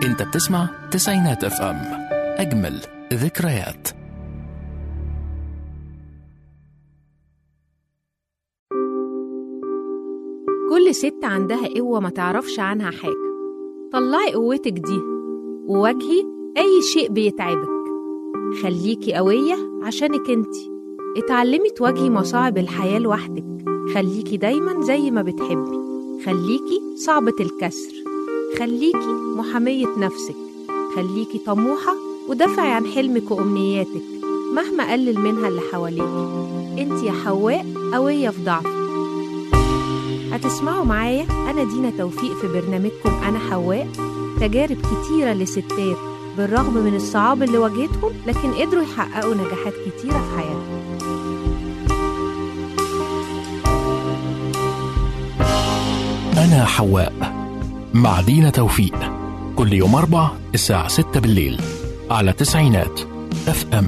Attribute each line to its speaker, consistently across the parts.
Speaker 1: انت بتسمع تسعينات اف ام اجمل ذكريات
Speaker 2: كل ست عندها قوة ما تعرفش عنها حاجة طلعي قوتك دي وواجهي أي شيء بيتعبك خليكي قوية عشانك انتي اتعلمي تواجهي مصاعب الحياة لوحدك خليكي دايما زي ما بتحبي خليكي صعبة الكسر خليكي محامية نفسك خليكي طموحة ودافعي عن حلمك وأمنياتك مهما قلل منها اللي حواليكي انت يا حواء قوية في ضعفك هتسمعوا معايا أنا دينا توفيق في برنامجكم أنا حواء تجارب كتيرة لستات بالرغم من الصعاب اللي واجهتهم لكن قدروا يحققوا نجاحات كتيرة في حياتهم
Speaker 1: أنا حواء مع دينا توفيق كل يوم أربع الساعة ستة بالليل على تسعينات اف ام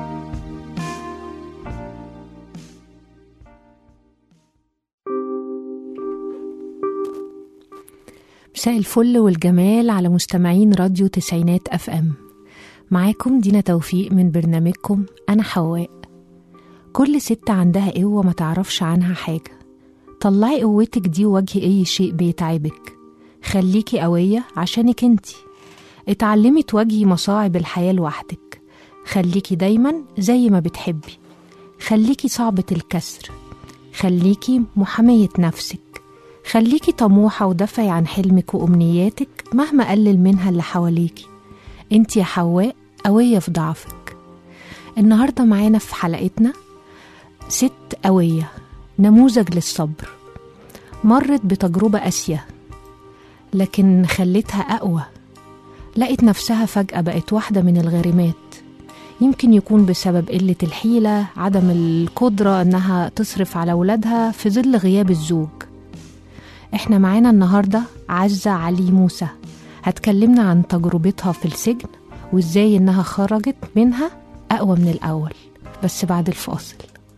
Speaker 2: مساء الفل والجمال على مستمعين راديو تسعينات اف ام معاكم دينا توفيق من برنامجكم انا حواء كل ست عندها قوة ما تعرفش عنها حاجة طلعي قوتك دي وواجهي اي شيء بيتعبك خليكي قوية عشانك انتي اتعلمي تواجهي مصاعب الحياة لوحدك خليكي دايما زي ما بتحبي خليكي صعبة الكسر خليكي محامية نفسك خليكي طموحة ودافعي عن حلمك وأمنياتك مهما قلل منها اللي حواليكي انت يا حواء قوية في ضعفك النهاردة معانا في حلقتنا ست قوية نموذج للصبر مرت بتجربة قاسية لكن خلتها أقوى لقت نفسها فجأة بقت واحدة من الغارمات يمكن يكون بسبب قلة الحيلة عدم القدرة إنها تصرف على أولادها في ظل غياب الزوج احنا معانا النهاردة عزة علي موسى هتكلمنا عن تجربتها في السجن وازاي انها خرجت منها اقوى من الاول بس بعد الفاصل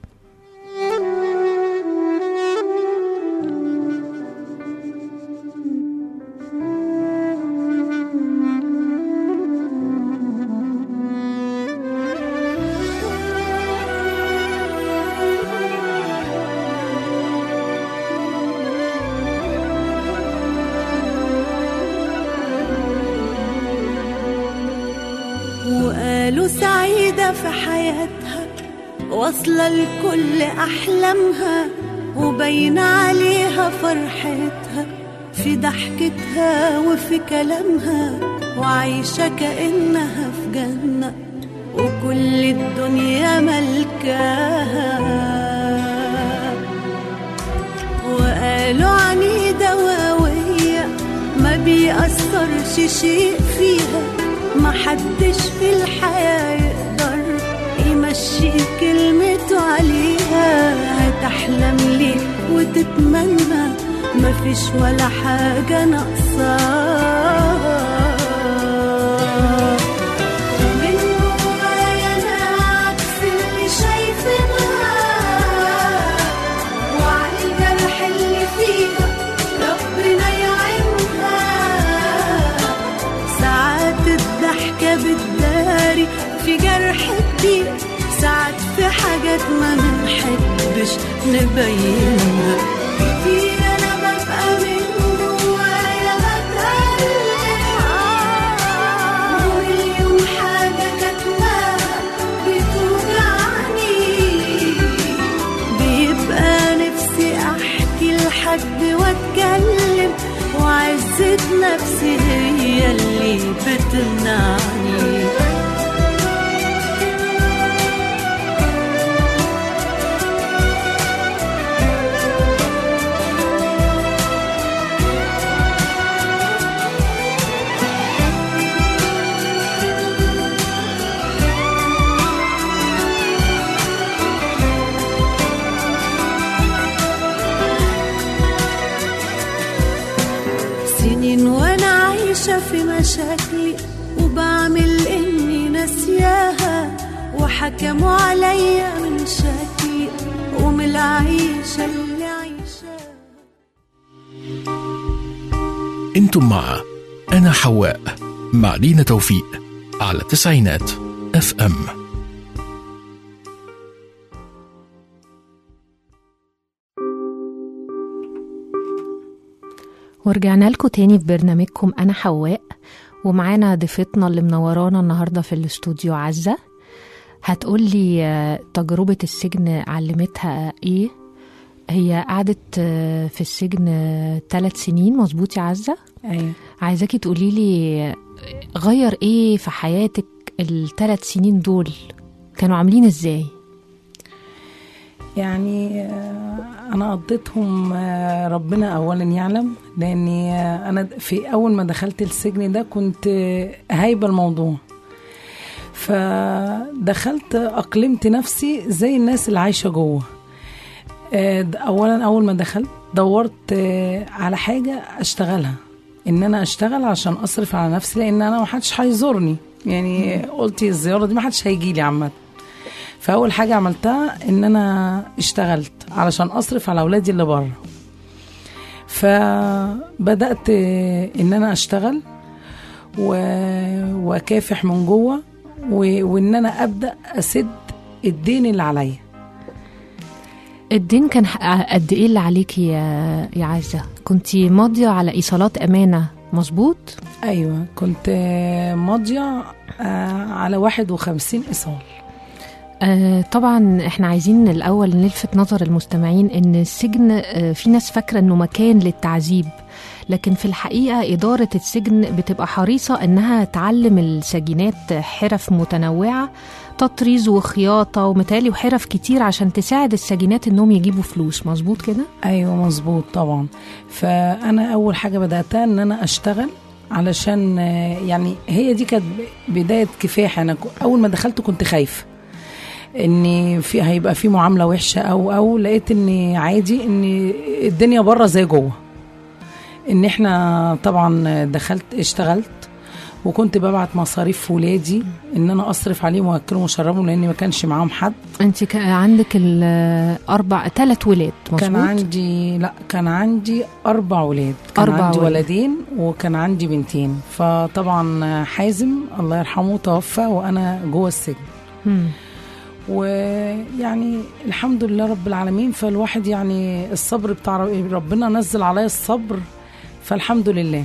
Speaker 3: وقالوا سعيدة في حياتها واصلة لكل أحلامها وبين عليها فرحتها في ضحكتها وفي كلامها وعايشة كأنها في جنة وكل الدنيا ملكاها وقالوا عنيدة وقوية ما بيأثرش شيء فيها محدش في الحياة يقدر يمشي كلمته عليها هتحلم ليه وتتمنى مفيش ولا حاجة ناقصاها ومن جوايا أنا عكس اللي شايفينها وعن الجرح اللي فيها ربنا يعينها ساعات الضحكة بتداري في جرح كتير ساعات في حاجات ما بنحبش نبينها كتير أنا ببقى من جوايا بتألم ومليون حاجة كاتماها بتوجعني بيبقى نفسي احكي لحد واتكلم وعزة نفسي هي اللي بتمنعني سنين وانا عايشة في مشاكلي وبعمل اني ناسياها وحكموا عليا من شكلي ومن العيشة اللي عايشاها
Speaker 1: انتم مع أنا حواء مع دينا توفيق على تسعينات اف ام
Speaker 2: ورجعنا لكم تاني في برنامجكم أنا حواء ومعانا ضيفتنا اللي منورانا النهاردة في الاستوديو عزة هتقولي آه، تجربة السجن علمتها ايه هي قعدت آه، في السجن ثلاث سنين مظبوط يا عزة
Speaker 4: ايوه
Speaker 2: عايزاكي تقولي لي غير ايه في حياتك الثلاث سنين دول كانوا عاملين ازاي
Speaker 4: يعني آه، انا قضيتهم آه، ربنا اولا يعلم لاني آه، انا في اول ما دخلت السجن ده كنت آه، هايبه الموضوع فدخلت اقلمت نفسي زي الناس اللي عايشه جوه آه، د- اولا اول ما دخلت دورت آه، على حاجه اشتغلها ان انا اشتغل عشان اصرف على نفسي لان انا ما حدش هيزورني يعني قلت الزياره دي ما حدش هيجي لي عامه فاول حاجه عملتها ان انا اشتغلت علشان اصرف على اولادي اللي بره فبدات ان انا اشتغل و- واكافح من جوه و- وان انا ابدا اسد الدين اللي عليا
Speaker 2: الدين كان ح- قد ايه اللي عليكي يا يا عزة كنتي ماضية على ايصالات امانة مظبوط
Speaker 4: ايوه كنت ماضيه آه، على 51 ايصال
Speaker 2: آه طبعا احنا عايزين الاول نلفت نظر المستمعين ان السجن آه في ناس فاكره انه مكان للتعذيب لكن في الحقيقه اداره السجن بتبقى حريصه انها تعلم السجينات حرف متنوعه تطريز وخياطه ومتالي وحرف كتير عشان تساعد السجينات انهم يجيبوا فلوس مظبوط كده
Speaker 4: ايوه مظبوط طبعا فانا اول حاجه بداتها ان انا اشتغل علشان آه، يعني هي دي كانت بدايه كفاح انا ك- اول ما دخلت كنت خايفه ان في هيبقى في معامله وحشه او او لقيت ان عادي ان الدنيا بره زي جوه ان احنا طبعا دخلت اشتغلت وكنت ببعت مصاريف ولادي ان انا اصرف عليهم واكلهم واشربهم لان ما كانش معاهم حد
Speaker 2: انت كان عندك الاربع ثلاث ولاد مظبوط
Speaker 4: كان عندي لا كان عندي اربع ولاد كان
Speaker 2: أربع
Speaker 4: عندي
Speaker 2: ولاد.
Speaker 4: ولدين وكان عندي بنتين فطبعا حازم الله يرحمه توفى وانا جوه السجن
Speaker 2: مم.
Speaker 4: ويعني الحمد لله رب العالمين فالواحد يعني الصبر بتاع رب- ربنا نزل عليا الصبر فالحمد لله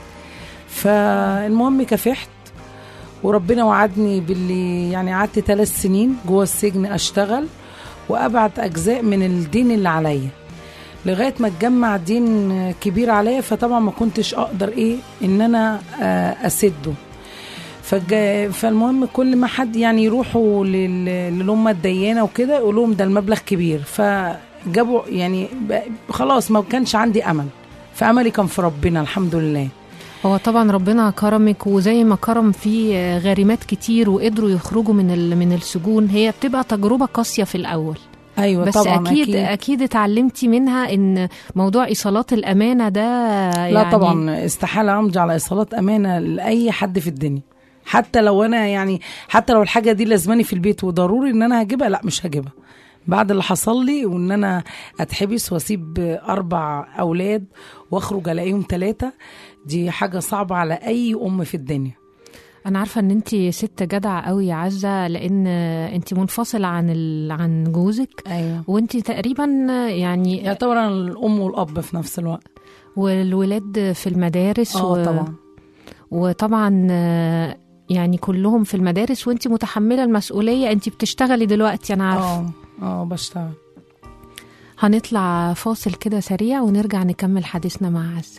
Speaker 4: فالمهم كافحت وربنا وعدني باللي يعني قعدت ثلاث سنين جوه السجن اشتغل وابعت اجزاء من الدين اللي عليا لغايه ما اتجمع دين كبير عليا فطبعا ما كنتش اقدر ايه ان انا آه، اسده فالج- فالمهم كل ما حد يعني يروحوا لل- للي هم الديانه وكده يقول لهم ده المبلغ كبير فجابوا يعني ب- خلاص ما كانش عندي امل فاملي كان في ربنا الحمد لله
Speaker 2: هو طبعا ربنا كرمك وزي ما كرم في غارمات كتير وقدروا يخرجوا من ال- من السجون هي بتبقى تجربه قاسيه في الاول
Speaker 4: ايوه
Speaker 2: بس
Speaker 4: طبعا
Speaker 2: اكيد
Speaker 4: أكيد.
Speaker 2: اكيد اتعلمتي منها ان موضوع ايصالات الامانه ده
Speaker 4: لا
Speaker 2: يعني
Speaker 4: طبعا استحاله امضي على ايصالات امانه لاي حد في الدنيا حتى لو انا يعني حتى لو الحاجه دي لازماني في البيت وضروري ان انا هجيبها لا مش هجيبها بعد اللي حصل لي وان انا اتحبس واسيب اربع اولاد واخرج الاقيهم ثلاثه دي حاجه صعبه على اي ام في الدنيا
Speaker 2: انا عارفه ان انت ست جدعه قوي يا عزه لان انت منفصله عن ال... عن جوزك
Speaker 4: ايوه
Speaker 2: وانت تقريبا يعني
Speaker 4: يعتبر انا الام والاب في نفس الوقت
Speaker 2: والولاد في المدارس
Speaker 4: اه طبعا
Speaker 2: وطبعا آه، يعني كلهم في المدارس وانت متحمله المسؤوليه انت بتشتغلي دلوقتي انا عارفه
Speaker 4: اه اه بشتغل
Speaker 2: هنطلع فاصل كده سريع ونرجع نكمل حديثنا مع عزه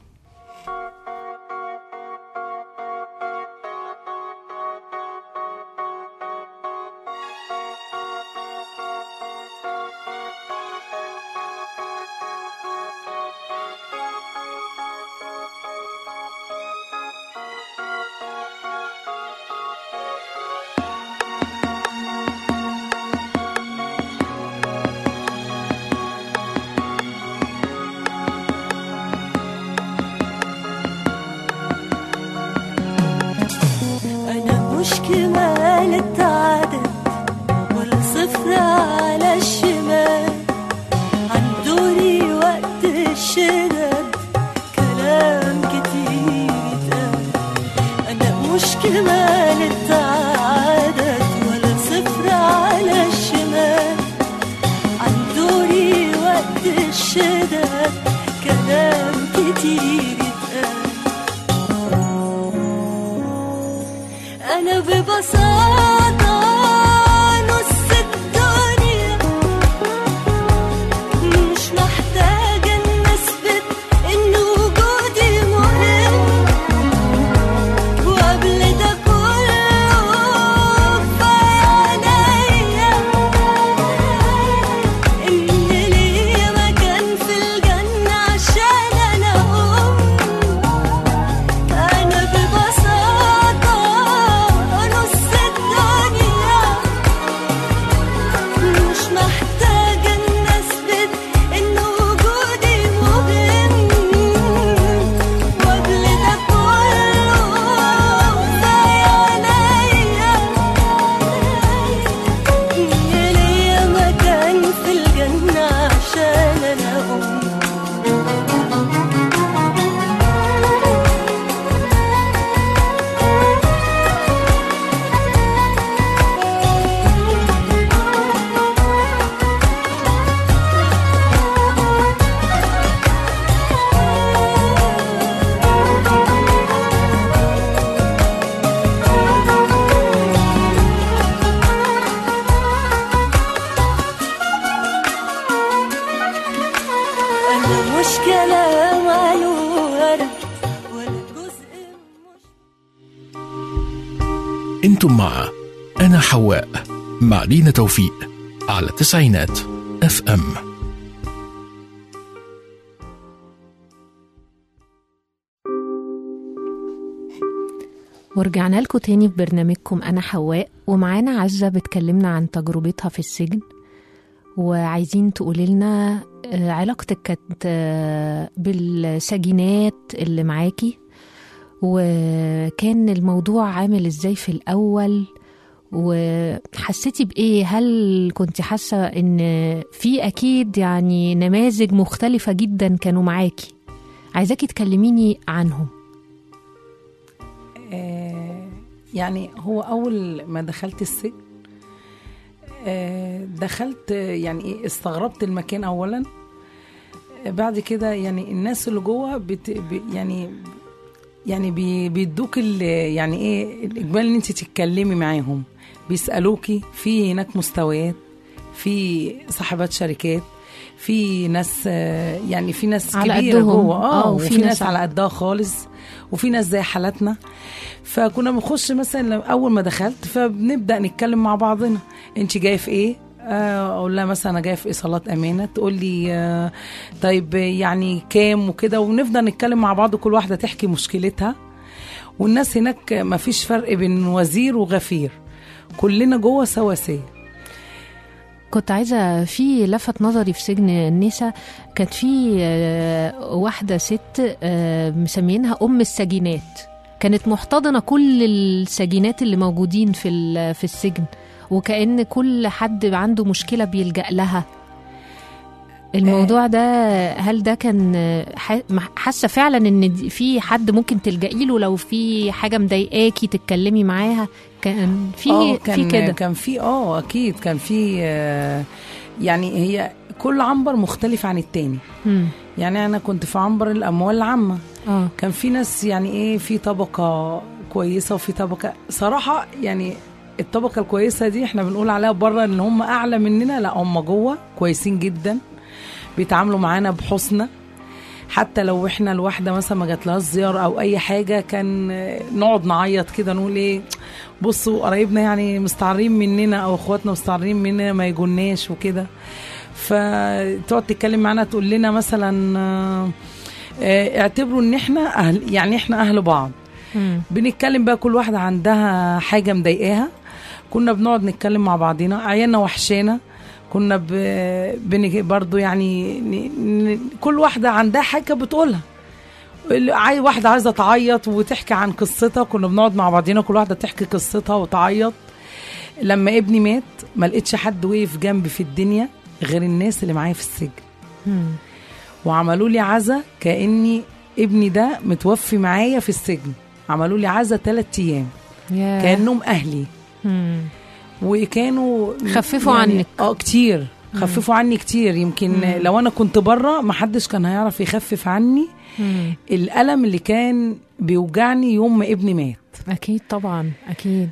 Speaker 3: أنا مش كمال التعدد ولا صفر على الشمال عن دوري وقت الشدد كلام كتير اتقال مش كمالة عدد ولا صفر على الشمال عندوري وقت الشدة كلام كتير اتقال أنا ببساطة نص الدنيا مش محتاجة إن أثبت إن وجودي مهم وقبل ده كله كفاية عليا إن ليا مكان في الجنة عشان أنا أم أنا ببساطة نص الدنيا مش محتاجة إن أثبت إن وجودي مهم وقبل ده كله كفاية عليا إن ليا مكان في الجنة عشان أنا أم أنا مش كلام على ورق ولا جزء مش
Speaker 1: انتم مع انا حواء مع دينا توفيق على تسعينات اف ام
Speaker 2: ورجعنا لكم تاني في برنامجكم أنا حواء ومعانا عزة بتكلمنا عن تجربتها في السجن وعايزين تقولي لنا آه، علاقتك كانت آه، بالسجينات اللي معاكي وكان الموضوع عامل ازاي في الأول وحسيتي بإيه هل كنت حاسة إن في أكيد يعني نماذج مختلفة جدا كانوا معاكي عايزاكي تكلميني عنهم
Speaker 4: آه، يعني هو اول ما دخلت السجن آه، دخلت آه، يعني ايه استغربت المكان اولا آه، بعد كده يعني الناس اللي جوه بت ب- يعني يعني بي- بيدوك ال- يعني ايه الاجبال ان انت تتكلمي معاهم بيسالوكي في هناك مستويات في صاحبات شركات في ناس آه، يعني في ناس
Speaker 2: على
Speaker 4: كبيره
Speaker 2: قدهم.
Speaker 4: جوه اه
Speaker 2: آه،
Speaker 4: وفي
Speaker 2: وفي
Speaker 4: ناس,
Speaker 2: ناس
Speaker 4: على قدها خالص وفي ناس زي حالاتنا فكنا بنخش مثلا لو- اول ما دخلت فبنبدا نتكلم مع بعضنا انت جايه في ايه آه، اقول لها مثلا انا جايه في ايصالات امانه تقول لي آه، طيب يعني كام وكده ونفضل نتكلم مع بعض كل واحده تحكي مشكلتها والناس هناك ما فيش فرق بين وزير وغفير كلنا جوه سواسيه
Speaker 2: كنت عايزة في لفت نظري في سجن النساء كانت في آه، واحدة ست آه، مسمينها أم السجينات كانت محتضنة كل السجينات اللي موجودين في ال- في السجن وكأن كل حد عنده مشكلة بيلجأ لها الموضوع ده هل ده كان آه، ح- حاسة فعلا ان دي- في حد ممكن تلجئي له لو في حاجة مضايقاكي تتكلمي معاها كان في
Speaker 4: اه
Speaker 2: في
Speaker 4: كان
Speaker 2: كده
Speaker 4: كان في اه اكيد كان في آه، يعني هي كل عنبر مختلف عن التاني
Speaker 2: مم.
Speaker 4: يعني انا كنت في عنبر الاموال العامه
Speaker 2: اه
Speaker 4: كان في ناس يعني ايه في طبقه كويسه وفي طبقه صراحه يعني الطبقه الكويسه دي احنا بنقول عليها بره ان هم اعلى مننا لا هم جوه كويسين جدا بيتعاملوا معانا بحسنى حتى لو احنا الواحده مثلا ما جاتلهاش زياره او اي حاجه كان آه، نقعد نعيط كده نقول ايه بصوا قرايبنا يعني مستعارين مننا او اخواتنا مستعارين مننا ما يجوناش وكده فتقعد تتكلم معانا تقول لنا مثلا آه، آه، اعتبروا ان احنا اهل يعني احنا اهل بعض
Speaker 2: مم.
Speaker 4: بنتكلم بقى كل واحده عندها حاجه مضايقاها كنا بنقعد نتكلم مع بعضينا عيالنا وحشانا كنا ب... بن... برضو يعني ن... ن... كل واحده عندها حاجه بتقولها اللي عاي... واحده عايزه تعيط وتحكي عن قصتها كنا بنقعد مع بعضينا كل واحده تحكي قصتها وتعيط لما ابني مات ما لقيتش حد وقف جنبي في الدنيا غير الناس اللي معايا في السجن
Speaker 2: مم.
Speaker 4: وعملوا لي عزا كاني ابني ده متوفي معايا في السجن عملوا لي عزا ثلاث ايام
Speaker 2: ياه.
Speaker 4: كانهم اهلي
Speaker 2: مم.
Speaker 4: وكانوا
Speaker 2: خففوا عنك.
Speaker 4: اه كتير خففوا عني كتير يمكن لو انا كنت بره محدش كان هيعرف يخفف عني
Speaker 2: مم.
Speaker 4: الالم اللي كان بيوجعني يوم ما ابني مات
Speaker 2: اكيد طبعا اكيد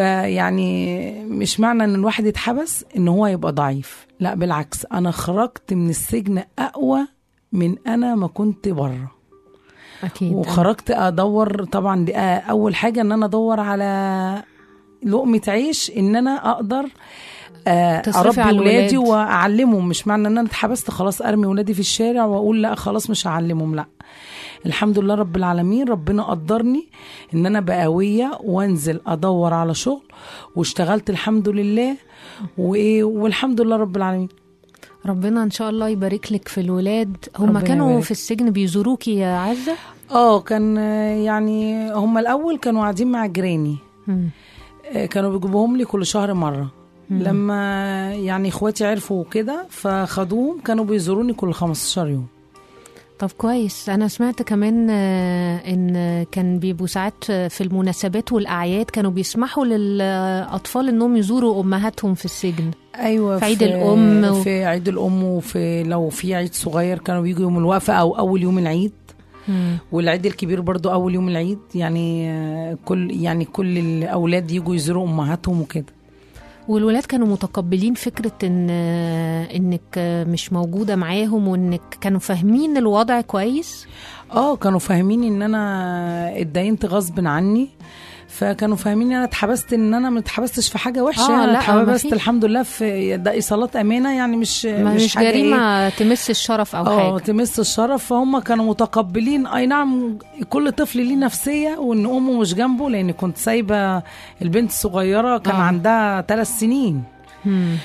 Speaker 4: فيعني مش معنى ان الواحد يتحبس ان هو يبقى ضعيف لا بالعكس انا خرجت من السجن اقوى من انا ما كنت بره
Speaker 2: اكيد
Speaker 4: وخرجت ادور طبعا دي اول حاجه ان انا ادور على لقمه عيش ان انا اقدر آه،
Speaker 2: تصرفي
Speaker 4: اربي
Speaker 2: على
Speaker 4: ولادي
Speaker 2: الولاد.
Speaker 4: واعلمهم مش معنى ان انا اتحبست خلاص ارمي ولادي في الشارع واقول لا خلاص مش هعلمهم لا الحمد لله رب العالمين ربنا قدرني ان انا بقويه وانزل ادور على شغل واشتغلت الحمد لله وايه والحمد لله رب العالمين
Speaker 2: ربنا ان شاء الله يبارك لك في الولاد هم
Speaker 4: ربنا
Speaker 2: كانوا
Speaker 4: يبارك.
Speaker 2: في السجن بيزوروكي يا عزه
Speaker 4: اه كان آه، يعني هم الاول كانوا قاعدين مع جيراني
Speaker 2: مم.
Speaker 4: آه، كانوا بيجيبوهم لي كل شهر مره لما يعني اخواتي عرفوا كده فخدوهم كانوا بيزوروني كل 15 يوم
Speaker 2: طب كويس انا سمعت كمان آه، ان كان بيبقوا ساعات في المناسبات والاعياد كانوا بيسمحوا للاطفال انهم يزوروا امهاتهم في السجن
Speaker 4: ايوه
Speaker 2: في عيد الأم و-
Speaker 4: في عيد الام وفي لو في عيد صغير كانوا بيجوا يوم الوقفه او اول يوم العيد
Speaker 2: مم.
Speaker 4: والعيد الكبير برضو اول يوم العيد يعني آه، كل يعني كل الاولاد يجوا يزوروا امهاتهم وكده
Speaker 2: والولاد كانوا متقبلين فكره ان آه، انك آه، مش موجوده معاهم وانك كانوا فاهمين الوضع كويس
Speaker 4: اه كانوا فاهمين ان انا اتدينت غصب عني فكانوا فاهمين ان انا اتحبست ان انا ما اتحبستش في حاجه وحشه
Speaker 2: آه،
Speaker 4: انا
Speaker 2: لا،
Speaker 4: اتحبست
Speaker 2: مفيش.
Speaker 4: الحمد لله في ده ايصالات امانه يعني مش
Speaker 2: ما مش
Speaker 4: حاجة إيه.
Speaker 2: جريمه تمس الشرف او
Speaker 4: اه
Speaker 2: حاجه
Speaker 4: تمس الشرف فهم كانوا متقبلين اي نعم كل طفل ليه نفسيه وان امه مش جنبه لان كنت سايبه البنت الصغيره كان
Speaker 2: آه.
Speaker 4: عندها ثلاث سنين
Speaker 2: مم.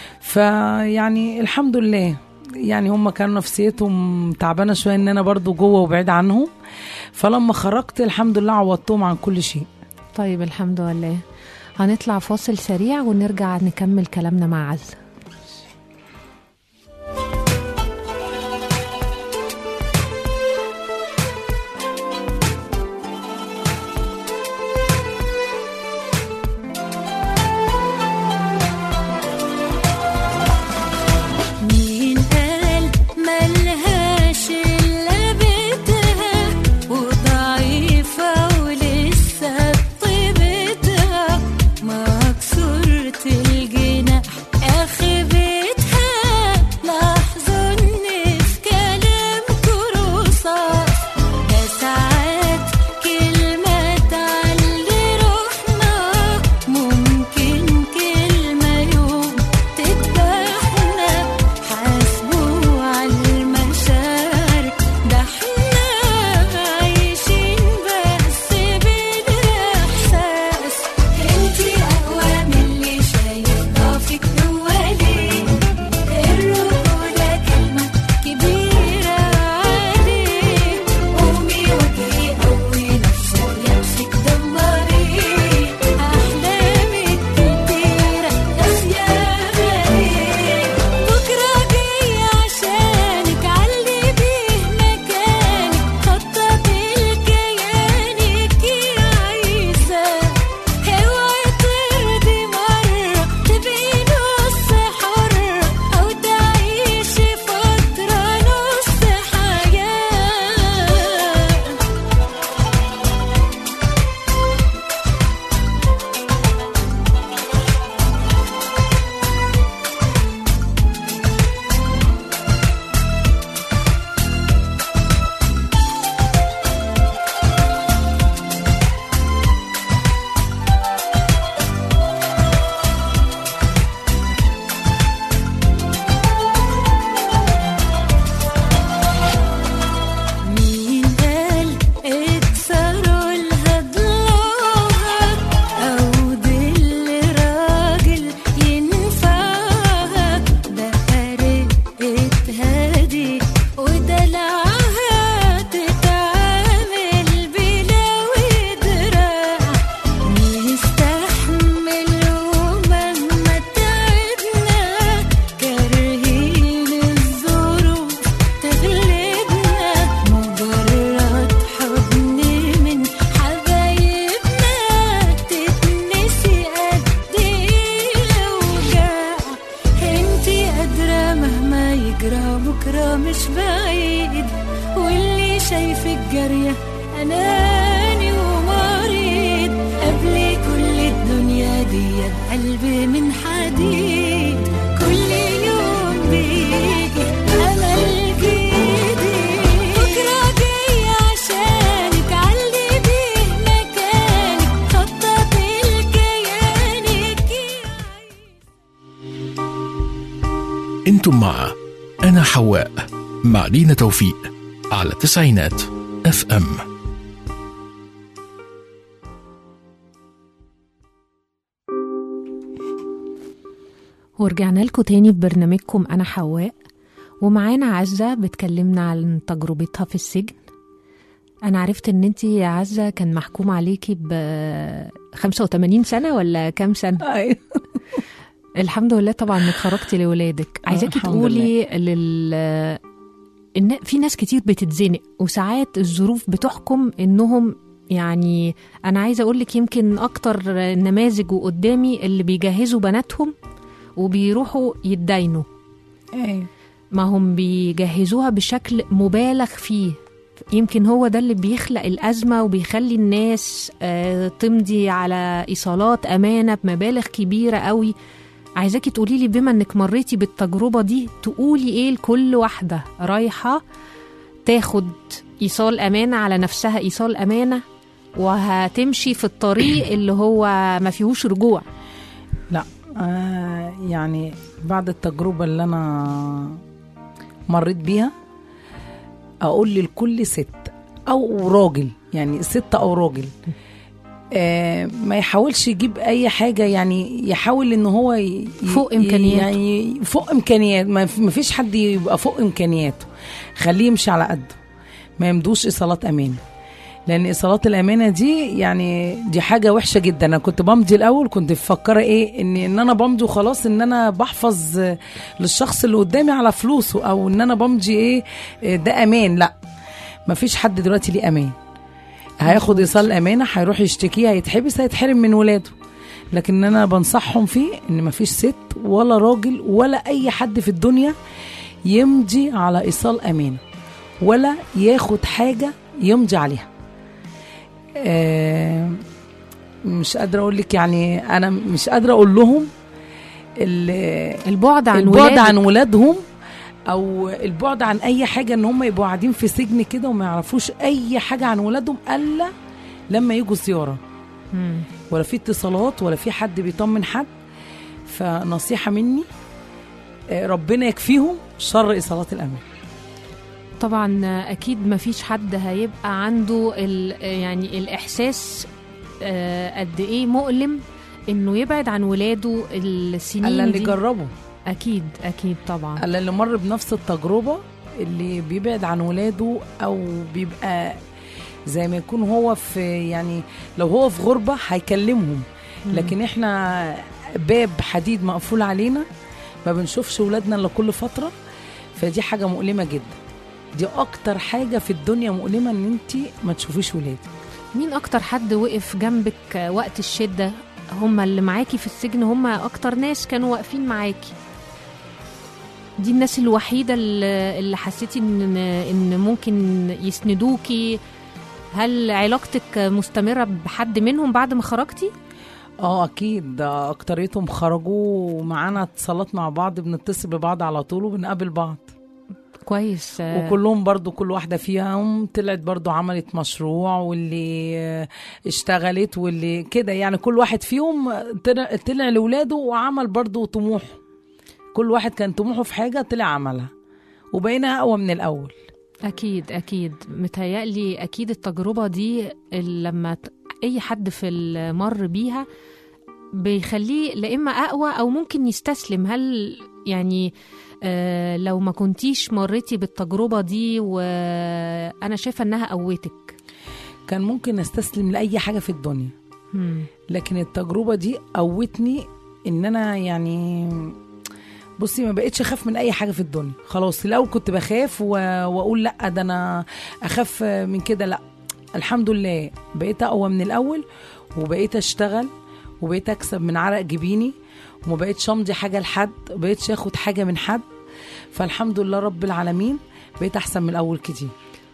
Speaker 4: فيعني الحمد لله يعني هم كانوا نفسيتهم تعبانه شويه ان انا برضو جوه وبعيد عنهم فلما خرجت الحمد لله عوضتهم عن كل شيء
Speaker 2: طيب الحمد لله هنطلع فاصل سريع ونرجع نكمل كلامنا مع عزة
Speaker 3: مين قال ملهاش إلا بيتها وضعيفة ولسه بطيبتها مكسورة الجناح آخر في الجارية أناني ومريض قبل كل الدنيا دي قلبي من حديد كل يوم بيجي أمل جديد بكرة جاي عشانك علي بيه مكانك خطط الكيانك
Speaker 1: انتم مع انا حواء مع دينا توفيق على تسعينات اف ام
Speaker 2: ورجعنا لكم تاني في برنامجكم أنا حواء ومعانا عزة بتكلمنا عن تجربتها في السجن أنا عرفت إن أنتي يا عزة كان محكوم عليكي ب 85 سنة ولا كام سنة؟
Speaker 4: أيوة.
Speaker 2: الحمد لله طبعا انك خرجتي لولادك عايزاكي
Speaker 4: الحمد
Speaker 2: تقولي لل ان في ناس كتير بتتزنق وساعات الظروف بتحكم انهم يعني انا عايزه اقول لك يمكن اكتر نماذج وقدامي اللي بيجهزوا بناتهم وبيروحوا يتداينوا
Speaker 4: ايوه
Speaker 2: ما هم بيجهزوها بشكل مبالغ فيه يمكن هو ده اللي بيخلق الأزمة وبيخلي الناس آه، تمضي على إيصالات أمانة بمبالغ كبيرة قوي عايزاكي تقولي لي بما انك مريتي بالتجربة دي تقولي ايه لكل واحدة رايحة تاخد إيصال أمانة على نفسها إيصال أمانة وهتمشي في الطريق اللي هو ما فيهوش رجوع
Speaker 4: لا آه يعني بعد التجربة اللي أنا مريت بيها أقول لكل ست أو راجل يعني ست أو راجل آه ما يحاولش يجيب أي حاجة يعني يحاول إن هو ي- ي-
Speaker 2: فوق إمكانياته.
Speaker 4: يعني فوق إمكانيات ما ف- ما فيش حد يبقى فوق إمكانياته خليه يمشي على قده ما يمدوش إيصالات أمانة لان ايصالات الامانه دي يعني دي حاجه وحشه جدا انا كنت بمضي الاول كنت مفكره ايه ان ان انا بمضي وخلاص ان انا بحفظ آه، للشخص اللي قدامي على فلوسه او ان انا بمضي ايه آه، ده امان لا مفيش حد دلوقتي ليه امان هياخد ايصال الامانه هيروح يشتكيه هيتحبس هيتحرم من ولاده لكن انا بنصحهم فيه ان مفيش ست ولا راجل ولا اي حد في الدنيا يمضي على ايصال امانه ولا ياخد حاجه يمضي عليها آه، مش قادره اقول لك يعني انا مش قادره اقول لهم ال-
Speaker 2: البعد عن
Speaker 4: البعد
Speaker 2: ولادك
Speaker 4: عن ولادهم او البعد عن اي حاجه ان هم يبقوا قاعدين في سجن كده وما يعرفوش اي حاجه عن ولادهم الا لما يجوا زياره
Speaker 2: مم.
Speaker 4: ولا في اتصالات ولا في حد بيطمن حد فنصيحه مني آه، ربنا يكفيهم شر ايصالات الامان
Speaker 2: طبعا اكيد ما فيش حد هيبقى عنده ال يعني الاحساس آه، قد ايه مؤلم انه يبعد عن ولاده السنين
Speaker 4: الا اللي
Speaker 2: دي
Speaker 4: جربوا
Speaker 2: اكيد اكيد طبعا
Speaker 4: الا اللي مر بنفس التجربه اللي بيبعد عن ولاده او بيبقى زي ما يكون هو في يعني لو هو في غربه هيكلمهم لكن احنا باب حديد مقفول علينا ما بنشوفش ولادنا الا كل فتره فدي حاجه مؤلمه جدا دي اكتر حاجه في الدنيا مؤلمه ان انت ما تشوفيش ولادك
Speaker 2: مين اكتر حد وقف جنبك وقت الشده هم اللي معاكي في السجن هم اكتر ناس كانوا واقفين معاكي دي الناس الوحيده اللي اللي حسيتي ان ان ممكن يسندوكي هل علاقتك مستمره بحد منهم بعد ما خرجتي
Speaker 4: اه اكيد ده اكتريتهم خرجوا معانا اتصالات مع بعض بنتصل ببعض على طول وبنقابل بعض
Speaker 2: كويس آه،
Speaker 4: وكلهم برضو كل واحدة فيهم طلعت برضو عملت مشروع واللي آه، اشتغلت واللي كده يعني كل واحد فيهم طلع, طلع لولاده وعمل برضو طموح كل واحد كان طموحه في حاجة طلع عملها وبقينا أقوى من الأول
Speaker 2: أكيد أكيد متهيألي أكيد التجربة دي اللي لما ت- أي حد في المر بيها بيخليه لا إما أقوى أو ممكن يستسلم هل يعني آه لو ما كنتيش مريتي بالتجربة دي وأنا شايفة إنها قوتك
Speaker 4: كان ممكن استسلم لأي حاجة في الدنيا
Speaker 2: مم.
Speaker 4: لكن التجربة دي قوتني ان انا يعني بصي ما بقتش اخاف من اي حاجه في الدنيا خلاص الاول كنت بخاف و... واقول لا ده انا اخاف من كده لا الحمد لله بقيت اقوى من الاول وبقيت اشتغل وبقيت اكسب من عرق جبيني وما بقيتش امضي حاجه لحد ما بقيتش اخد حاجه من حد فالحمد لله رب العالمين بقيت احسن من الاول كتير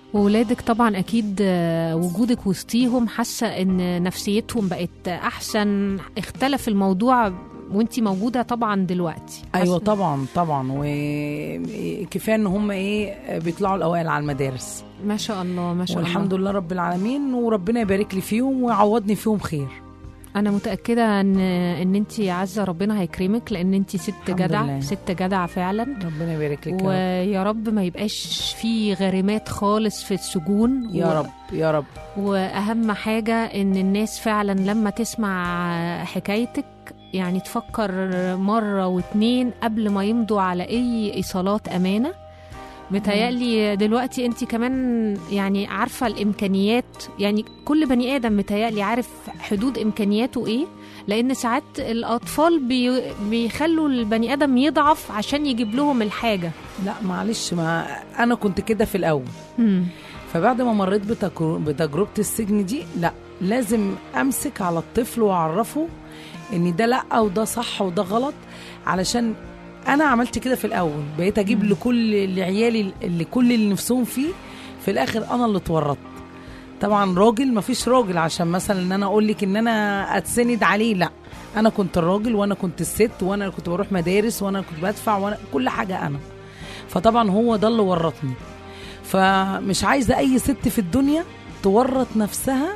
Speaker 2: وولادك طبعا اكيد آه، وجودك وسطيهم حاسه ان نفسيتهم بقت احسن اختلف الموضوع وانتي موجوده طبعا دلوقتي
Speaker 4: ايوه
Speaker 2: حاسة-
Speaker 4: طبعا طبعا وكفايه ان هم ايه بيطلعوا الاوائل على المدارس
Speaker 2: ما شاء الله ما شاء
Speaker 4: والحمد
Speaker 2: الله
Speaker 4: لله رب العالمين وربنا يبارك لي فيهم ويعوضني فيهم خير
Speaker 2: انا متاكده ان ان انتي عزه ربنا هيكرمك لان انتي ست
Speaker 4: الحمد
Speaker 2: جدع
Speaker 4: لله.
Speaker 2: ست جدع فعلا
Speaker 4: ربنا يبارك لك يا رب.
Speaker 2: ويا رب ما يبقاش في غريمات خالص في السجون
Speaker 4: يا
Speaker 2: و-
Speaker 4: رب يا رب
Speaker 2: واهم حاجه ان الناس فعلا لما تسمع حكايتك يعني تفكر مره واتنين قبل ما يمضوا على اي ايصالات امانه متهيألي دلوقتي انت كمان يعني عارفه الامكانيات يعني كل بني ادم متهيألي عارف حدود امكانياته ايه لان ساعات الاطفال بي بيخلوا البني ادم يضعف عشان يجيب لهم الحاجه
Speaker 4: لا معلش ما انا كنت كده في الاول
Speaker 2: مم.
Speaker 4: فبعد ما مريت بتجر- بتجربه السجن دي لا لازم امسك على الطفل واعرفه ان ده لا وده صح وده غلط علشان انا عملت كده في الاول بقيت اجيب لكل لعيالي اللي كل اللي نفسهم فيه في الاخر انا اللي اتورطت طبعا راجل مفيش راجل عشان مثلا ان انا اقول لك ان انا اتسند عليه لا انا كنت الراجل وانا كنت الست وانا اللي كنت بروح مدارس وانا اللي كنت بدفع وانا كل حاجه انا فطبعا هو ده اللي ورطني فمش عايزه اي ست في الدنيا تورط نفسها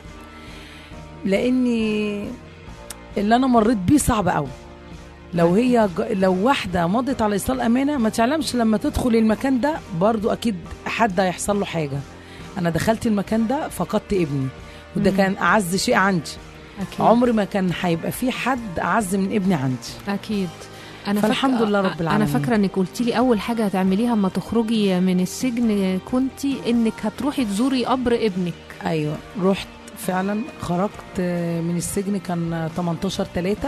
Speaker 4: لاني اللي انا مريت بيه صعب قوي لو هي ج- لو واحده مضت على ايصال امانه ما تعلمش لما تدخل المكان ده برضو اكيد حد هيحصل له حاجه انا دخلت المكان ده فقدت ابني وده
Speaker 2: مم.
Speaker 4: كان اعز شيء عندي
Speaker 2: اكيد
Speaker 4: عمري ما كان هيبقى في حد اعز من ابني عندي
Speaker 2: اكيد انا
Speaker 4: فالحمد
Speaker 2: فاكرة-
Speaker 4: لله رب
Speaker 2: انا
Speaker 4: العالمين.
Speaker 2: فاكره انك قلتي لي اول حاجه هتعمليها اما تخرجي من السجن كنتي انك هتروحي تزوري قبر ابنك
Speaker 4: ايوه رحت فعلا خرجت آه، من السجن كان 18 3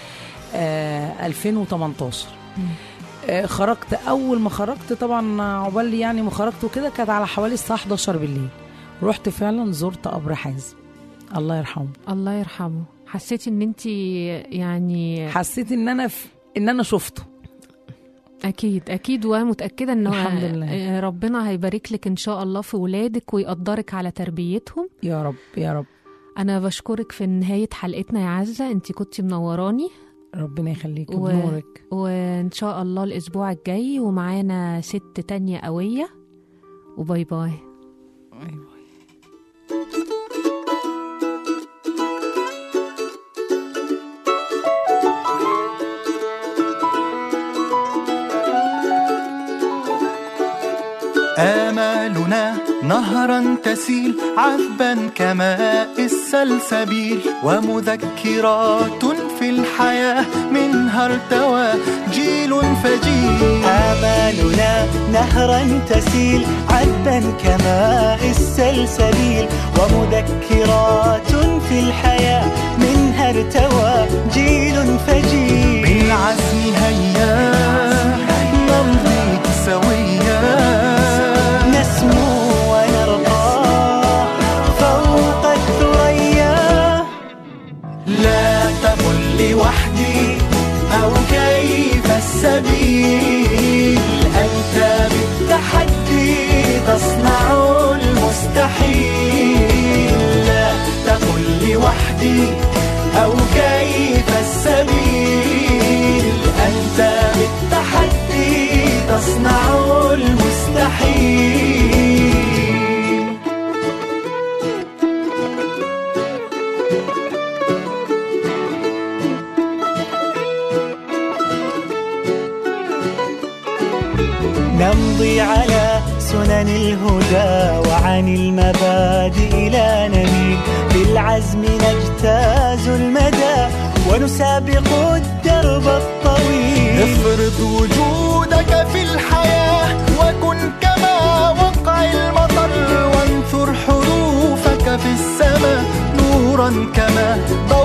Speaker 4: 2018 آه، خرجت اول ما خرجت طبعا عقبال لي يعني ما خرجت وكده كانت على حوالي الساعه 11 بالليل رحت فعلا زرت قبر حازم الله يرحمه
Speaker 2: الله يرحمه حسيتي ان انت يعني
Speaker 4: حسيت ان انا في ان انا شفته
Speaker 2: اكيد اكيد ومتاكده ان
Speaker 4: الحمد لله.
Speaker 2: ربنا هيبارك لك ان شاء الله في ولادك ويقدرك على تربيتهم
Speaker 4: يا رب يا رب
Speaker 2: انا بشكرك في نهايه حلقتنا يا عزه انت كنتي منوراني
Speaker 4: ربنا يخليك
Speaker 2: و-
Speaker 4: بنورك
Speaker 2: وان شاء الله الاسبوع الجاي ومعانا ست تانية قويه وباي باي
Speaker 4: أيوة.
Speaker 5: آمالنا نهرا تسيل عذبا كماء السلسبيل ومذكرات في الحياة منها ارتوى جيل فجيل
Speaker 6: آمالنا نهرا تسيل عذبا كماء السلسبيل ومذكرات في الحياة منها ارتوى جيل فجيل
Speaker 5: بالعزم هيا نمضي سويا
Speaker 6: نسمو ونرقى فوق الثريا
Speaker 5: لا تقل لوحدي أو كيف السبيل أنت بالتحدي تصنع المستحيل لا تقل لوحدي أو كيف السبيل أنت بالتحدي تصنع المستحيل
Speaker 6: نمضي على سنن الهدى وعن المبادئ لا نميل بالعزم نجتاز المدى ونسابق الدرب الطويل
Speaker 5: افرض وجودك في الحياة وكن كما وقع المطر وانثر حروفك في السماء نورا كما ضوء